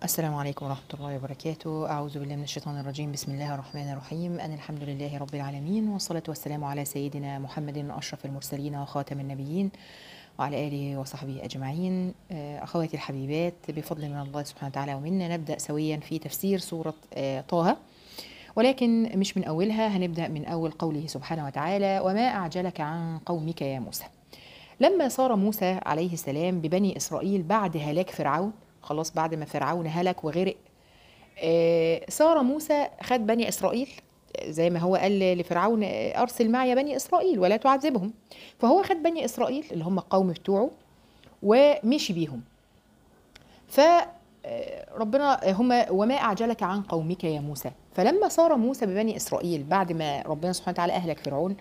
السلام عليكم ورحمة الله وبركاته أعوذ بالله من الشيطان الرجيم بسم الله الرحمن الرحيم أنا الحمد لله رب العالمين والصلاة والسلام على سيدنا محمد أشرف المرسلين وخاتم النبيين وعلى آله وصحبه أجمعين آه، أخواتي الحبيبات بفضل من الله سبحانه وتعالى ومنا نبدأ سويا في تفسير سورة آه، طه ولكن مش من أولها هنبدأ من أول قوله سبحانه وتعالى وما أعجلك عن قومك يا موسى لما صار موسى عليه السلام ببني إسرائيل بعد هلاك فرعون خلاص بعد ما فرعون هلك وغرق آه، صار موسى خد بني إسرائيل زي ما هو قال لفرعون آه، أرسل معي بني إسرائيل ولا تعذبهم فهو خد بني إسرائيل اللي هم القوم بتوعه ومشي بيهم ف آه، ربنا هم وما أعجلك عن قومك يا موسى فلما صار موسى ببني إسرائيل بعد ما ربنا سبحانه وتعالى أهلك فرعون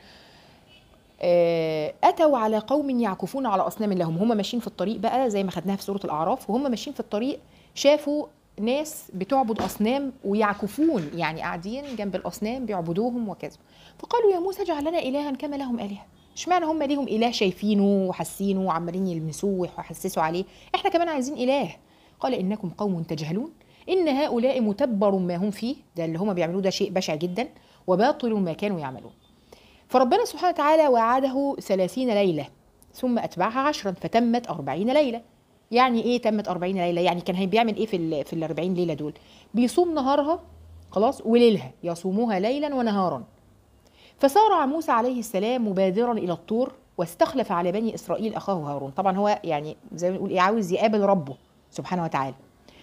آه، أتوا على قوم يعكفون على أصنام لهم هم ماشيين في الطريق بقى زي ما خدناها في سورة الأعراف وهم ماشيين في الطريق شافوا ناس بتعبد أصنام ويعكفون يعني قاعدين جنب الأصنام بيعبدوهم وكذا فقالوا يا موسى اجعل لنا إلها كما لهم آلهة اشمعنى هم ليهم إله شايفينه وحاسينه وعمالين يلمسوه ويحسسوا عليه احنا كمان عايزين إله قال إنكم قوم تجهلون إن هؤلاء متبر ما هم فيه ده اللي هم بيعملوه ده شيء بشع جدا وباطل ما كانوا يعملون فربنا سبحانه وتعالى وعده ثلاثين ليلة ثم أتبعها عشرا فتمت أربعين ليلة يعني إيه تمت أربعين ليلة يعني كان هي بيعمل إيه في ال في الأربعين ليلة دول بيصوم نهارها خلاص وليلها يصوموها ليلا ونهارا فسارع موسى عليه السلام مبادرا إلى الطور واستخلف على بني إسرائيل أخاه هارون طبعا هو يعني زي ما نقول إيه عاوز يقابل ربه سبحانه وتعالى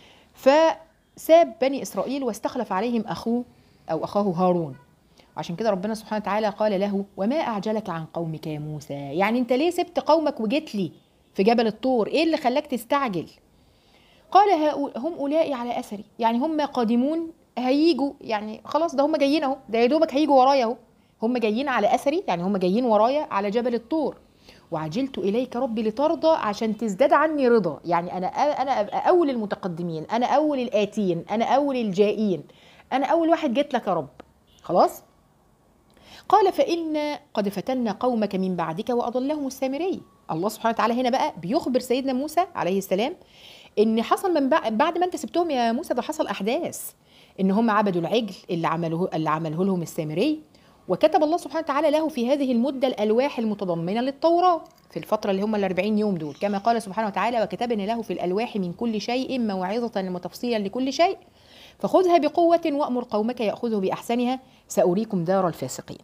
فساب بني إسرائيل واستخلف عليهم أخوه أو أخاه هارون عشان كده ربنا سبحانه وتعالى قال له وما أعجلك عن قومك يا موسى يعني أنت ليه سبت قومك وجيت لي في جبل الطور إيه اللي خلاك تستعجل قال هؤ- هم أولئك على أثري يعني هم قادمون هيجوا يعني خلاص ده هم جايين أهو ده يا دوبك هيجوا ورايا أهو هم جايين على أثري يعني هم جايين ورايا على جبل الطور وعجلت إليك ربي لترضى عشان تزداد عني رضا يعني أنا أنا أبقى أول المتقدمين أنا أول الآتين أنا أول الجائين أنا أول واحد جيت لك يا رب خلاص قال فإن قد فتنا قومك من بعدك وأضلهم السامري الله سبحانه وتعالى هنا بقى بيخبر سيدنا موسى عليه السلام ان حصل من بع- بعد ما انت سبتهم يا موسى ده حصل احداث ان هم عبدوا العجل اللي عمله اللي عمله لهم السامري وكتب الله سبحانه وتعالى له في هذه المدة الألواح المتضمنة للتوراة في الفترة اللي هم الأربعين يوم دول كما قال سبحانه وتعالى وكتبنا له في الألواح من كل شيء موعظة وتفصيلا لكل شيء فخذها بقوة وأمر قومك يأخذوا بأحسنها سأريكم دار الفاسقين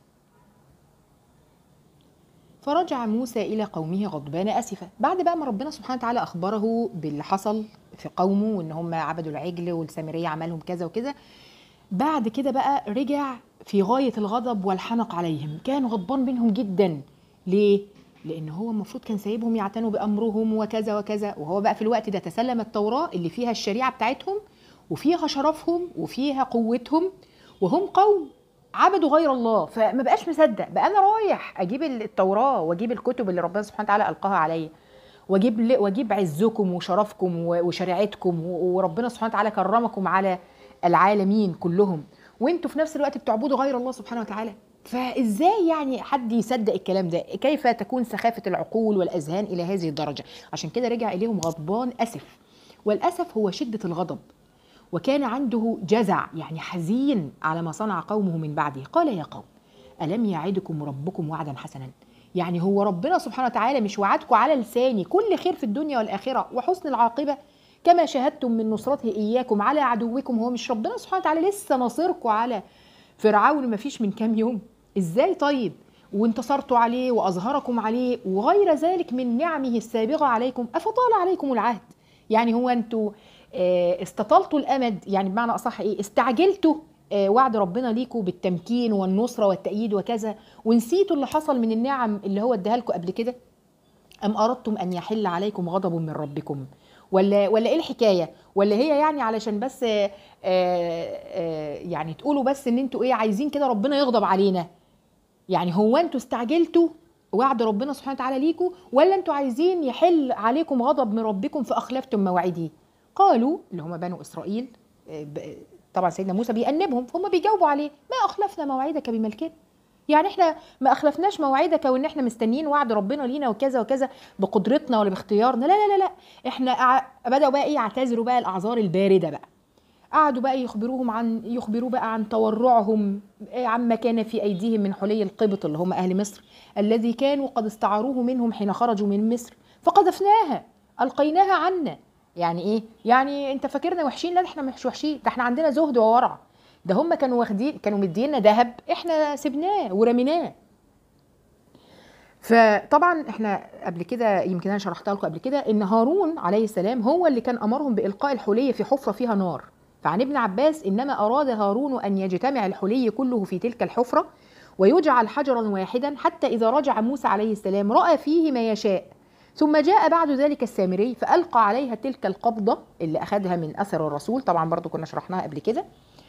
فرجع موسى إلى قومه غضبان أسفا بعد بقى ما ربنا سبحانه وتعالى أخبره باللي حصل في قومه وإن هم عبدوا العجل والسامرية عملهم كذا وكذا بعد كده بقى رجع في غاية الغضب والحنق عليهم كان غضبان منهم جدا ليه؟ لأن هو المفروض كان سايبهم يعتنوا بأمرهم وكذا وكذا وهو بقى في الوقت ده تسلم التوراة اللي فيها الشريعة بتاعتهم وفيها شرفهم وفيها قوتهم وهم قوم عبدوا غير الله فما بقاش مصدق بقى انا رايح اجيب التوراه واجيب الكتب اللي ربنا سبحانه وتعالى القاها عليا واجيب ل- واجيب عزكم وشرفكم و- وشريعتكم و- وربنا سبحانه وتعالى كرمكم على العالمين كلهم وانتوا في نفس الوقت بتعبدوا غير الله سبحانه وتعالى فازاي يعني حد يصدق الكلام ده كيف تكون سخافه العقول والاذهان الى هذه الدرجه عشان كده رجع اليهم غضبان اسف والاسف هو شده الغضب وكان عنده جزع يعني حزين على ما صنع قومه من بعده قال يا قوم ألم يعدكم ربكم وعدا حسنا يعني هو ربنا سبحانه وتعالى مش وعدكم على لساني كل خير في الدنيا والآخرة وحسن العاقبة كما شاهدتم من نصرته إياكم على عدوكم هو مش ربنا سبحانه وتعالى لسه ناصركم على فرعون ما فيش من كام يوم ازاي طيب وانتصرتوا عليه وأظهركم عليه وغير ذلك من نعمه السابغة عليكم أفطال عليكم العهد يعني هو انتوا آه، استطلتوا الامد يعني بمعنى اصح ايه استعجلتوا آه، وعد ربنا ليكم بالتمكين والنصره والتأييد وكذا ونسيتوا اللي حصل من النعم اللي هو اداها لكم قبل كده ام اردتم ان يحل عليكم غضب من ربكم ولا ولا ايه الحكايه ولا هي يعني علشان بس آه، آه، يعني تقولوا بس ان انتوا ايه عايزين كده ربنا يغضب علينا يعني هو انتوا استعجلتوا وعد ربنا سبحانه وتعالى ليكم ولا انتوا عايزين يحل عليكم غضب من ربكم فاخلفتم مواعيده قالوا اللي هم بنو اسرائيل آه، ب- طبعا سيدنا موسى بيأنبهم فهم بيجاوبوا عليه ما اخلفنا موعدك بملكنا يعني احنا ما اخلفناش موعدك وان احنا مستنيين وعد ربنا لينا وكذا وكذا بقدرتنا ولا باختيارنا لا لا لا لا احنا أع- بداوا بقى ايه يعتذروا بقى الاعذار البارده بقى قعدوا بقى يخبروهم عن يخبروا بقى عن تورعهم إيه عما كان في ايديهم من حلي القبط اللي هم اهل مصر الذي كانوا قد استعاروه منهم حين خرجوا من مصر فقذفناها القيناها عنا يعني ايه يعني انت فاكرنا وحشين لا ده احنا مش وحشين ده احنا عندنا زهد وورع ده هم كانوا واخدين كانوا مدينا ذهب احنا سبناه ورميناه فطبعا احنا قبل كده يمكن انا شرحتها لكم قبل كده ان هارون عليه السلام هو اللي كان امرهم بالقاء الحليه في حفره فيها نار فعن ابن عباس انما اراد هارون ان يجتمع الحلي كله في تلك الحفره ويجعل حجرا واحدا حتى اذا رجع موسى عليه السلام راى فيه ما يشاء ثم جاء بعد ذلك السامري فالقى عليها تلك القبضه اللي اخذها من اثر الرسول طبعا برضو كنا شرحناها قبل كده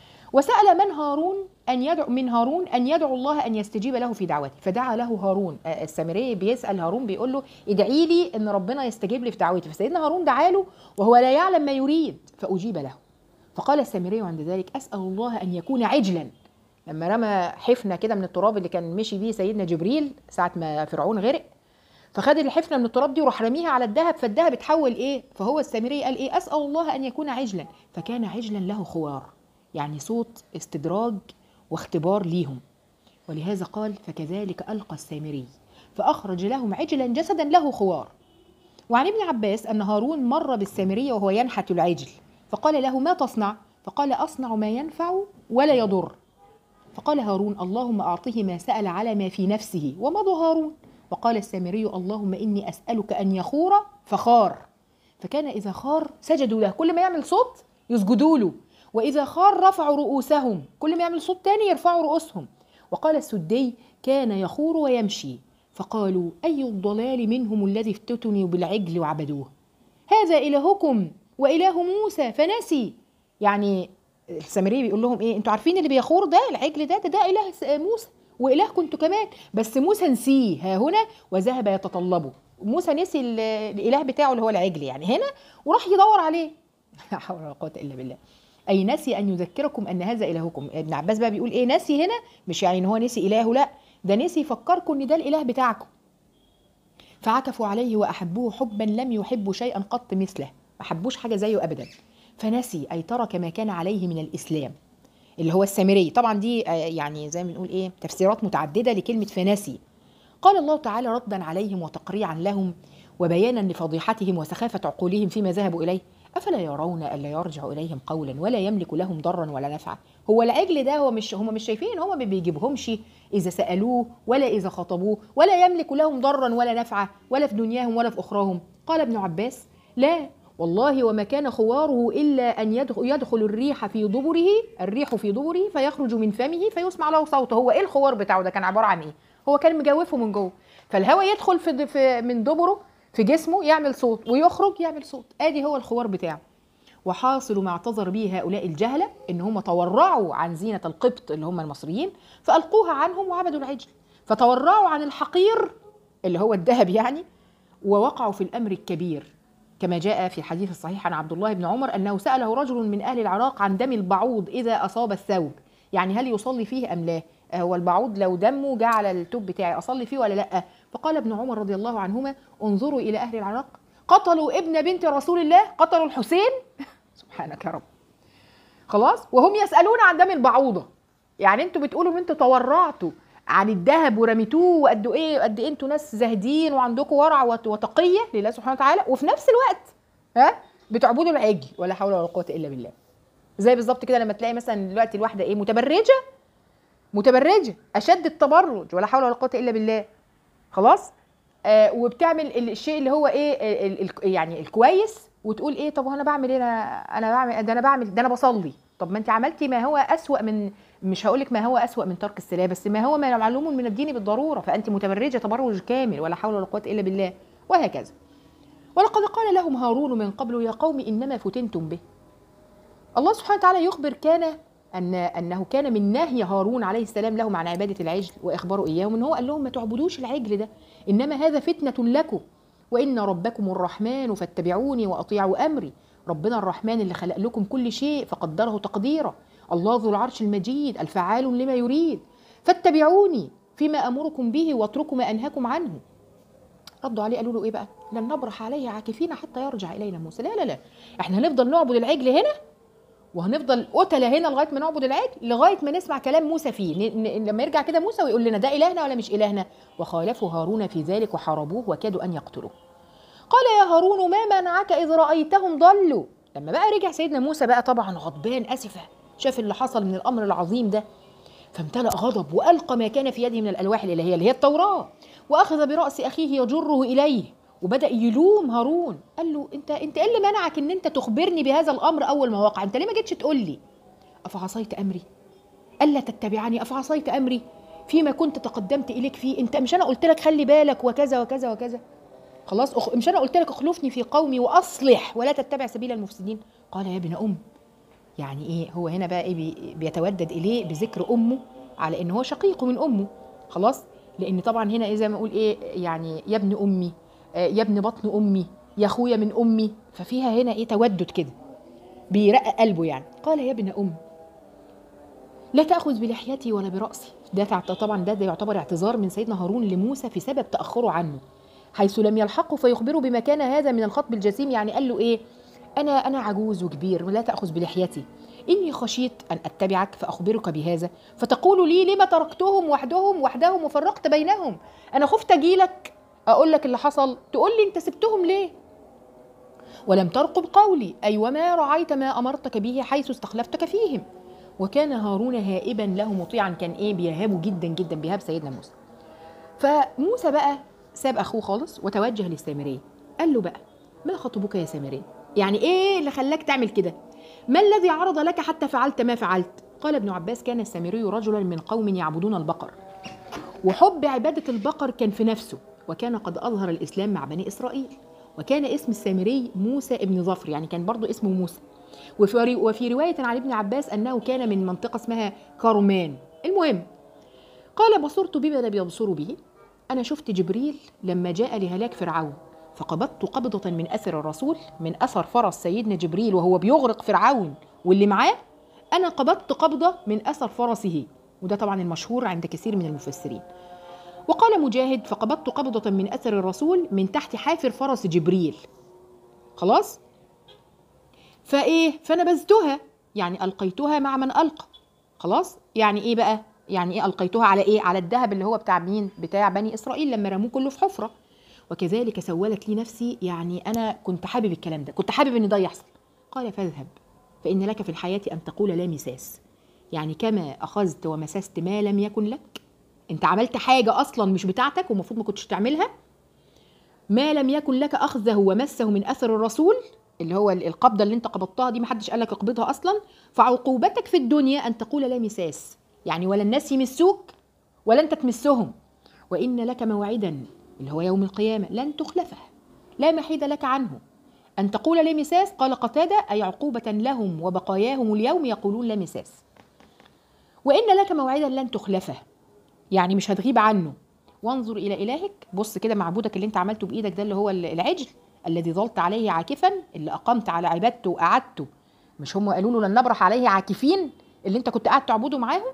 وسأل من هارون أن يدعو من هارون أن يدعو الله أن يستجيب له في دعوته فدعا له هارون آه، السامري بيسأل هارون بيقول له ادعي لي أن ربنا يستجيب لي في دعوتي فسيدنا هارون دعا له وهو لا يعلم ما يريد فأجيب له فقال السامري عند ذلك أسأل الله أن يكون عجلا لما رمى حفنة كده من التراب اللي كان مشي بيه سيدنا جبريل ساعة ما فرعون غرق فخد الحفنه من التراب دي وراح رميها على الذهب فالذهب اتحول ايه فهو السامري قال ايه اسال الله ان يكون عجلا فكان عجلا له خوار يعني صوت استدراج واختبار ليهم ولهذا قال فكذلك القى السامري فاخرج لهم عجلا جسدا له خوار وعن ابن عباس ان هارون مر بالسامري وهو ينحت العجل فقال له ما تصنع فقال اصنع ما ينفع ولا يضر فقال هارون اللهم اعطه ما سال على ما في نفسه ومضى هارون وقال السامري اللهم اني اسالك ان يخور فخار فكان اذا خار سجدوا له كل ما يعمل صوت يسجدوا له واذا خار رفعوا رؤوسهم كل ما يعمل صوت تاني يرفعوا رؤوسهم وقال السدي كان يخور ويمشي فقالوا اي الضلال منهم الذي افتتنوا بالعجل وعبدوه هذا الهكم واله موسى فنسي يعني السامري بيقول لهم ايه انتوا عارفين اللي بيخور ده العجل ده ده, ده اله س- موسى والهكم انتوا كمان بس موسى نسيه ها هنا وذهب يتطلبه موسى نسي ال- الاله بتاعه اللي هو العجل يعني هنا وراح يدور عليه لا حول ولا قوه الا بالله اي نسي ان يذكركم ان هذا الهكم ابن عباس بقى بيقول ايه نسي هنا مش يعني ان هو نسي الهه لا ده نسي يفكركم ان ده الاله بتاعكم فعكفوا عليه واحبوه حبا لم يحبوا شيئا قط مثله ما حبوش حاجه زيه ابدا فنسي اي ترك ما كان عليه من الاسلام اللي هو السامري طبعا دي آه، يعني زي ما بنقول ايه تفسيرات متعدده لكلمه فنسي قال الله تعالى ردا عليهم وتقريعا لهم وبيانا لفضيحتهم وسخافه عقولهم فيما ذهبوا اليه افلا يرون الا يرجع اليهم قولا ولا يملك لهم ضرا ولا نفعا هو العجل ده هو مش هم مش شايفين ان هو ما بيجيبهمش اذا سالوه ولا اذا خطبوه ولا يملك لهم ضرا ولا نفعا ولا في دنياهم ولا في اخراهم قال ابن عباس لا والله وما كان خواره الا ان يدخل, يدخل الريح في دبره الريح في دبره فيخرج من فمه فيسمع له صوته هو ايه الخوار بتاعه ده كان عباره عن ايه هو كان مجوفه من جوه فالهواء يدخل في, في من دبره في جسمه يعمل صوت ويخرج يعمل صوت ادي هو الخوار بتاعه وحاصل ما اعتذر به هؤلاء الجهله ان هم تورعوا عن زينه القبط اللي هم المصريين فالقوها عنهم وعبدوا العجل فتورعوا عن الحقير اللي هو الذهب يعني ووقعوا في الامر الكبير كما جاء في الحديث الصحيح عن عبد الله بن عمر انه ساله رجل من اهل العراق عن دم البعوض اذا اصاب الثوب يعني هل يصلي فيه ام لا هو البعوض لو دمه جه على التوب بتاعي اصلي فيه ولا لا فقال ابن عمر رضي الله عنهما انظروا الى اهل العراق قتلوا ابن بنت رسول الله قتلوا الحسين سبحانك يا رب خلاص وهم يسالون عن دم البعوضه يعني انتوا بتقولوا ان انتوا تورعتوا عن الذهب ورميتوه وقد ايه قد ايه انتوا ناس زاهدين وعندكم ورع وت- وتقيه لله سبحانه وتعالى وفي نفس الوقت ها بتعبدوا العجل ولا حول ولا قوه الا بالله زي بالظبط كده لما تلاقي مثلا دلوقتي الواحده ايه متبرجه متبرجه اشد التبرج ولا حول ولا قوه الا بالله خلاص آه وبتعمل الشيء اللي هو ايه ال- ال- يعني الكويس وتقول ايه طب انا بعمل ايه انا انا بعمل ده انا بعمل ده انا بصلي طب ما انت عملتي ما هو اسوا من مش هقول لك ما هو اسوا من ترك الصلاه بس ما هو ما معلوم من الدين بالضروره فانت متبرجه تبرج كامل ولا حول ولا قوه الا بالله وهكذا ولقد قال لهم هارون من قبل يا قوم انما فتنتم به الله سبحانه وتعالى يخبر كان ان انه كان من نهي هارون عليه السلام لهم عن عباده العجل واخباره اياهم ان هو قال لهم ما تعبدوش العجل ده انما هذا فتنه لكم وان ربكم الرحمن فاتبعوني واطيعوا امري ربنا الرحمن اللي خلق لكم كل شيء فقدره تقديرا الله ذو العرش المجيد الفعال لما يريد فاتبعوني فيما امركم به واتركوا ما انهاكم عنه ردوا عليه قالوا له ايه بقى لن نبرح عليه عاكفين حتى يرجع الينا موسى لا لا لا احنا هنفضل نعبد العجل هنا وهنفضل قتلة هنا لغايه ما نعبد العجل لغايه ما نسمع كلام موسى فيه ن- ن- لما يرجع كده موسى ويقول لنا ده الهنا ولا مش الهنا وخالفوا هارون في ذلك وحاربوه وكادوا ان يقتلوه قال يا هارون ما منعك اذ رايتهم ضلوا لما بقى رجع سيدنا موسى بقى طبعا غضبان اسفه شاف اللي حصل من الامر العظيم ده فامتلأ غضب وألقى ما كان في يده من الألواح الإلهية اللي هي التوراة وأخذ برأس أخيه يجره إليه وبدأ يلوم هارون قال له أنت أنت إيه اللي منعك إن أنت تخبرني بهذا الأمر أول ما وقع أنت ليه ما جيتش تقول لي أفعصيت أمري ألا تتبعني أفعصيت أمري فيما كنت تقدمت إليك فيه أنت مش أنا قلت لك خلي بالك وكذا وكذا وكذا خلاص أخ... مش أنا قلت لك اخلفني في قومي وأصلح ولا تتبع سبيل المفسدين قال يا ابن أم يعني ايه هو هنا بقى ايه بي- بيتودد اليه بذكر امه على ان هو شقيق من امه خلاص لان طبعا هنا ايه زي ما اقول ايه يعني يا ابن امي آه، يا ابن بطن امي يا اخويا من امي ففيها هنا ايه تودد كده بيرقق قلبه يعني قال يا ابن ام لا تاخذ بلحيتي ولا براسي ده تع- طبعا ده, ده يعتبر اعتذار من سيدنا هارون لموسى في سبب تاخره عنه حيث لم يلحقه فيخبره بما كان هذا من الخطب الجسيم يعني قال له ايه انا انا عجوز وكبير لا تاخذ بلحيتي اني خشيت ان اتبعك فاخبرك بهذا فتقول لي لما تركتهم وحدهم وحدهم وفرقت بينهم انا خفت اجيلك اقول لك اللي حصل تقول لي انت سبتهم ليه ولم ترقب قولي اي وما رعيت ما امرتك به حيث استخلفتك فيهم وكان هارون هائبا له مطيعا كان ايه بيهابه جدا جدا بيهاب سيدنا موسى فموسى بقى ساب اخوه خالص وتوجه للسامريه قال له بقى ما خطبك يا سامريه يعني ايه اللي خلاك تعمل كده ما الذي عرض لك حتى فعلت ما فعلت قال ابن عباس كان السامري رجلا من قوم يعبدون البقر وحب عبادة البقر كان في نفسه وكان قد أظهر الإسلام مع بني إسرائيل وكان اسم السامري موسى ابن ظفر يعني كان برضو اسمه موسى وفي وفي رواية عن ابن عباس أنه كان من منطقة اسمها كارمان المهم قال بصرت بما لم يبصروا به أنا شفت جبريل لما جاء لهلاك فرعون فقبضت قبضة من أثر الرسول من أثر فرس سيدنا جبريل وهو بيغرق فرعون واللي معاه أنا قبضت قبضة من أثر فرسه وده طبعا المشهور عند كثير من المفسرين وقال مجاهد فقبضت قبضة من أثر الرسول من تحت حافر فرس جبريل خلاص فإيه فنبذتها يعني ألقيتها مع من ألقى خلاص يعني إيه بقى يعني إيه ألقيتها على إيه على الذهب اللي هو بتاع مين بتاع بني إسرائيل لما رموه كله في حفرة وكذلك سولت لي نفسي يعني أنا كنت حابب الكلام ده كنت حابب إن ده يحصل قال فاذهب فإن لك في الحياة أن تقول لا مساس يعني كما أخذت ومسست ما لم يكن لك أنت عملت حاجة أصلا مش بتاعتك ومفروض ما كنتش تعملها ما لم يكن لك أخذه ومسه من أثر الرسول اللي هو القبضة اللي أنت قبضتها دي محدش قال لك اقبضها أصلا فعقوبتك في الدنيا أن تقول لا مساس يعني ولا الناس يمسوك ولا أنت تمسهم وإن لك موعدا اللي هو يوم القيامة لن تخلفه لا محيد لك عنه أن تقول لا مساس قال قتادة أي عقوبة لهم وبقاياهم اليوم يقولون لا مساس وإن لك موعدا لن تخلفه يعني مش هتغيب عنه وانظر إلى إلهك بص كده معبودك اللي أنت عملته بإيدك ده اللي هو العجل الذي ظلت عليه عاكفا اللي أقمت على عبادته وقعدته مش هم قالوا له لن نبرح عليه عاكفين اللي أنت كنت قاعد تعبده معاهم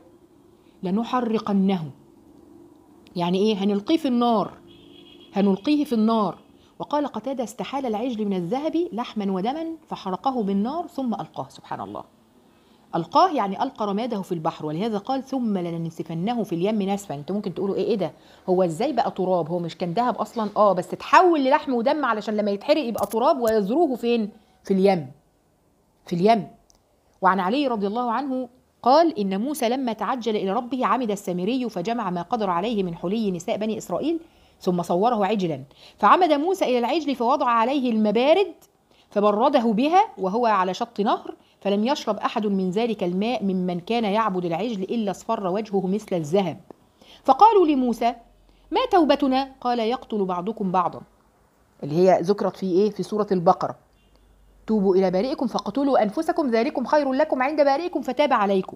لنحرقنه يعني إيه هنلقيه في النار هنلقيه في النار وقال قتادة استحال العجل من الذهب لحما ودما فحرقه بالنار ثم ألقاه سبحان الله ألقاه يعني ألقى رماده في البحر ولهذا قال ثم لننسفنه في اليم نسفا انتوا ممكن تقولوا ايه ايه ده هو ازاي بقى تراب هو مش كان ذهب اصلا اه بس اتحول للحم ودم علشان لما يتحرق يبقى تراب ويزروه فين في اليم في اليم وعن علي رضي الله عنه قال إن موسى لما تعجل إلى ربه عمد السامري فجمع ما قدر عليه من حلي نساء بني إسرائيل ثم صوره عجلا فعمد موسى إلى العجل فوضع عليه المبارد فبرده بها وهو على شط نهر فلم يشرب أحد من ذلك الماء ممن كان يعبد العجل إلا اصفر وجهه مثل الذهب فقالوا لموسى ما توبتنا قال يقتل بعضكم بعضا اللي هي ذكرت في إيه في سورة البقرة توبوا إلى بارئكم فاقتلوا أنفسكم ذلكم خير لكم عند بارئكم فتاب عليكم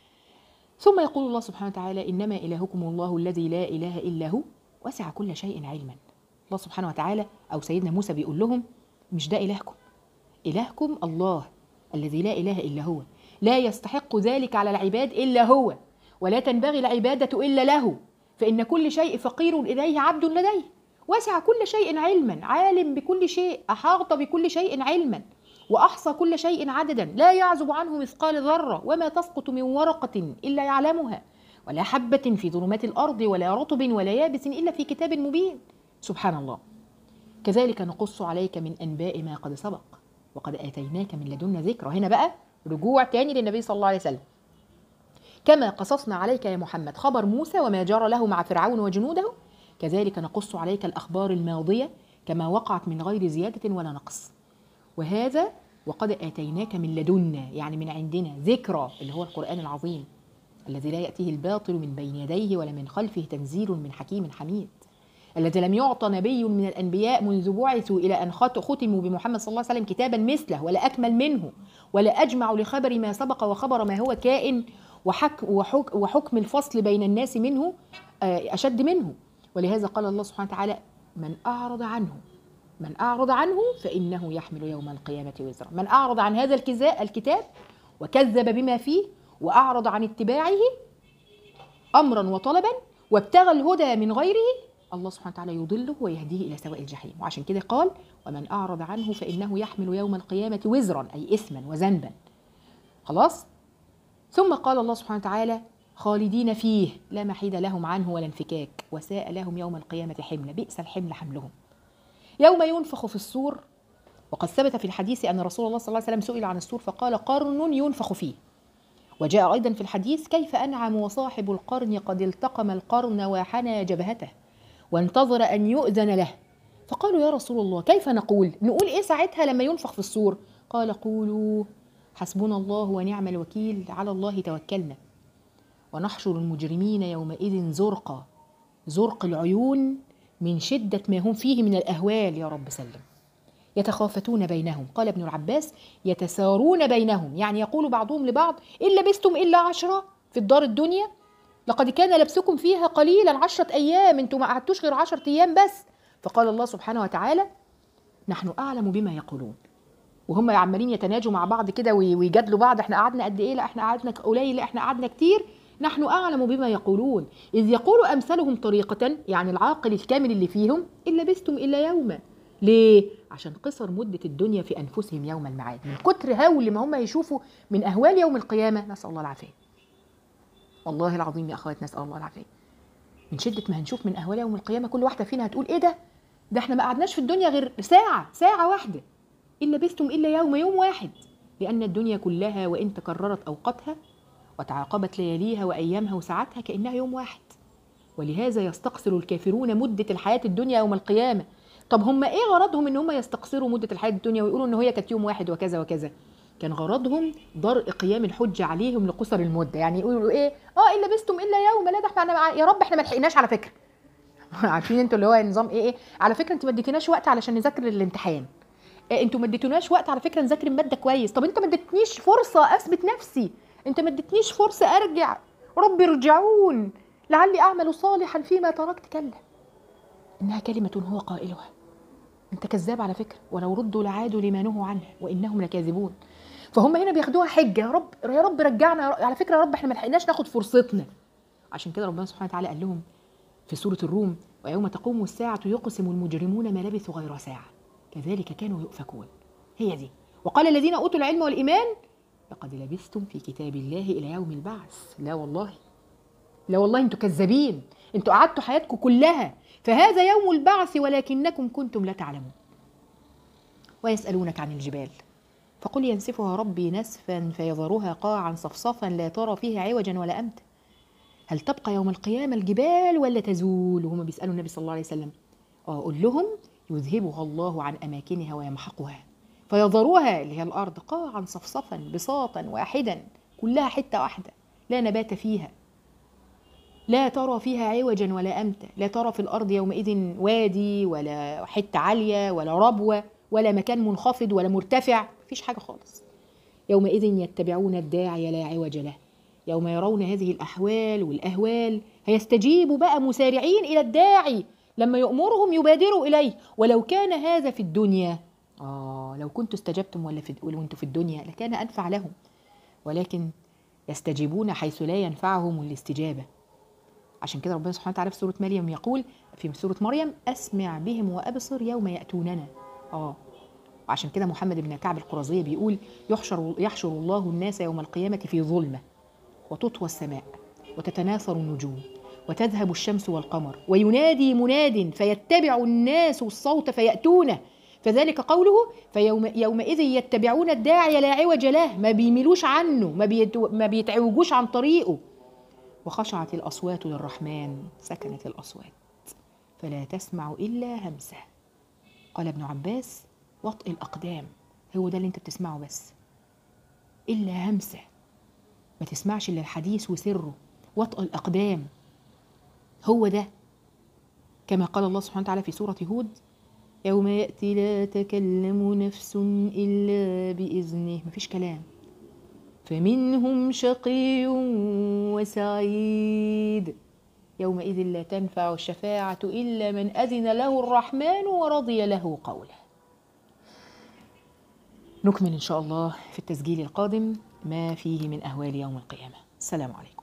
ثم يقول الله سبحانه وتعالى إنما إلهكم الله الذي لا إله إلا هو وسع كل شيء علما الله سبحانه وتعالى أو سيدنا موسى بيقول لهم مش ده إلهكم إلهكم الله الذي لا إله إلا هو لا يستحق ذلك على العباد إلا هو ولا تنبغي العبادة إلا له فإن كل شيء فقير إليه عبد لديه وسع كل شيء علما عالم بكل شيء أحاط بكل شيء علما وأحصى كل شيء عددا لا يعزب عنه مثقال ذرة وما تسقط من ورقة إلا يعلمها ولا حبة في ظلمات الأرض ولا رطب ولا يابس إلا في كتاب مبين سبحان الله كذلك نقص عليك من أنباء ما قد سبق وقد آتيناك من لدنا ذكرى هنا بقى رجوع تاني للنبي صلى الله عليه وسلم كما قصصنا عليك يا محمد خبر موسى وما جرى له مع فرعون وجنوده كذلك نقص عليك الأخبار الماضية كما وقعت من غير زيادة ولا نقص وهذا وقد آتيناك من لدنا يعني من عندنا ذكرى اللي هو القرآن العظيم الذي لا يأتيه الباطل من بين يديه ولا من خلفه تنزيل من حكيم حميد الذي لم يعط نبي من الأنبياء منذ بعثوا إلى أن ختموا بمحمد صلى الله عليه وسلم كتابا مثله ولا أكمل منه ولا أجمع لخبر ما سبق وخبر ما هو كائن وحك وحك وحكم الفصل بين الناس منه أشد منه ولهذا قال الله سبحانه وتعالى من أعرض عنه من أعرض عنه فإنه يحمل يوم القيامة وزرا من أعرض عن هذا الكتاب وكذب بما فيه وأعرض عن اتباعه أمرا وطلبا وابتغى الهدى من غيره الله سبحانه وتعالى يضله ويهديه إلى سواء الجحيم وعشان كده قال ومن أعرض عنه فإنه يحمل يوم القيامة وزرا أي إثما وذنبا خلاص ثم قال الله سبحانه وتعالى خالدين فيه لا محيد لهم عنه ولا انفكاك وساء لهم يوم القيامة حمل بئس الحمل حملهم يوم ينفخ في الصور وقد ثبت في الحديث أن رسول الله صلى الله عليه وسلم سئل عن الصور فقال قرن ينفخ فيه وجاء أيضا في الحديث كيف أنعم وصاحب القرن قد التقم القرن وحنى جبهته وانتظر أن يؤذن له فقالوا يا رسول الله كيف نقول نقول إيه ساعتها لما ينفخ في الصور قال قولوا حسبنا الله ونعم الوكيل على الله توكلنا ونحشر المجرمين يومئذ زرقا زرق العيون من شدة ما هم فيه من الأهوال يا رب سلم يتخافتون بينهم قال ابن العباس يتسارون بينهم يعني يقول بعضهم لبعض إن لبستم إلا عشرة في الدار الدنيا لقد كان لبسكم فيها قليلا عشرة أيام أنتم ما قعدتوش غير عشرة أيام بس فقال الله سبحانه وتعالى نحن أعلم بما يقولون وهم عمالين يتناجوا مع بعض كده ويجادلوا بعض احنا قعدنا قد ايه لا احنا قعدنا قليل لا احنا قعدنا كتير نحن اعلم بما يقولون اذ يقول امثلهم طريقه يعني العاقل الكامل اللي فيهم ان لبستم الا يوما ليه عشان قصر مده الدنيا في انفسهم يوم الميعاد من كتر هول ما هم يشوفوا من اهوال يوم القيامه نسال الله العافيه والله العظيم يا اخوات نسال الله العافيه من شده ما هنشوف من اهوال يوم القيامه كل واحده فينا هتقول ايه ده ده احنا ما قعدناش في الدنيا غير ساعه ساعه واحده إن لبثتم إلا يوم يوم واحد لأن الدنيا كلها وإن تكررت أوقاتها وتعاقبت لياليها وأيامها وساعاتها كأنها يوم واحد ولهذا يستقصر الكافرون مدة الحياة الدنيا يوم القيامة طب هم إيه غرضهم إن هم يستقصروا مدة الحياة الدنيا ويقولوا إن هي كانت يوم واحد وكذا وكذا كان غرضهم درء قيام الحجة عليهم لقصر المدة يعني يقولوا إيه آه إن لبثتم إلا يوم لا ده احنا يا رب احنا ما لحقناش على فكرة عارفين انتوا اللي هو نظام ايه ايه على فكره انت ما اديتناش وقت علشان نذاكر الامتحان انتوا ما اديتوناش وقت على فكره نذاكر الماده كويس طب انت ما اديتنيش فرصه اثبت نفسي انت ما اديتنيش فرصه ارجع رب ارجعون لعلي اعمل صالحا فيما تركت كلا انها كلمه هو قائلها انت كذاب على فكره ولو ردوا لعادوا لما نهوا عنه وانهم لكاذبون فهم هنا بياخدوها حجه يا رب يا رب رجعنا يا رب. على فكره يا رب احنا ما لحقناش ناخد فرصتنا عشان كده ربنا سبحانه وتعالى قال لهم في سوره الروم ويوم تقوم الساعه يقسم المجرمون ما لبثوا غير ساعه كذلك كانوا يؤفكون هي دي وقال الذين اوتوا العلم والايمان لقد لبثتم في كتاب الله الى يوم البعث لا والله لا والله انتوا كذابين انتوا قعدتوا حياتكم كلها فهذا يوم البعث ولكنكم كنتم لا تعلمون ويسالونك عن الجبال فقل ينسفها ربي نسفا فيذرها قاعا صفصفا لا ترى فيها عوجا ولا امتا هل تبقى يوم القيامه الجبال ولا تزول وهم بيسالوا النبي صلى الله عليه وسلم اه قل لهم يذهبها الله عن اماكنها ويمحقها فيذروها اللي هي الارض قاعا صفصفا بساطا واحدا كلها حته واحده لا نبات فيها لا ترى فيها عوجا ولا امتا لا ترى في الارض يومئذ وادي ولا حته عاليه ولا ربوه ولا مكان منخفض ولا مرتفع مفيش حاجه خالص يومئذ يتبعون الداعي لا عوج له يوم يرون هذه الاحوال والاهوال هيستجيبوا بقى مسارعين الى الداعي لما يأمرهم يبادروا إليه ولو كان هذا في الدنيا آه لو كنتوا استجبتم ولا في وانتوا في الدنيا لكان أنفع لهم ولكن يستجيبون حيث لا ينفعهم الاستجابة عشان كده ربنا سبحانه وتعالى في سوره مريم يقول في سوره مريم اسمع بهم وابصر يوم ياتوننا اه وعشان كده محمد بن كعب القرظي بيقول يحشر يحشر الله الناس يوم القيامه في ظلمه وتطوى السماء وتتناثر النجوم وتذهب الشمس والقمر وينادي مناد فيتبع الناس الصوت فيأتونه فذلك قوله فيوم يومئذ يتبعون الداعي لا عوج له ما بيميلوش عنه ما, بيتو ما بيتعوجوش عن طريقه وخشعت الأصوات للرحمن سكنت الأصوات فلا تسمع إلا همسة قال ابن عباس وطئ الأقدام هو ده اللي انت بتسمعه بس إلا همسة ما تسمعش إلا الحديث وسره وطئ الأقدام هو ده كما قال الله سبحانه وتعالى في سورة هود يوم يأتي لا تكلم نفس إلا بإذنه مفيش كلام فمنهم شقي وسعيد يومئذ لا تنفع الشفاعة إلا من أذن له الرحمن ورضي له قوله نكمل إن شاء الله في التسجيل القادم ما فيه من أهوال يوم القيامة السلام عليكم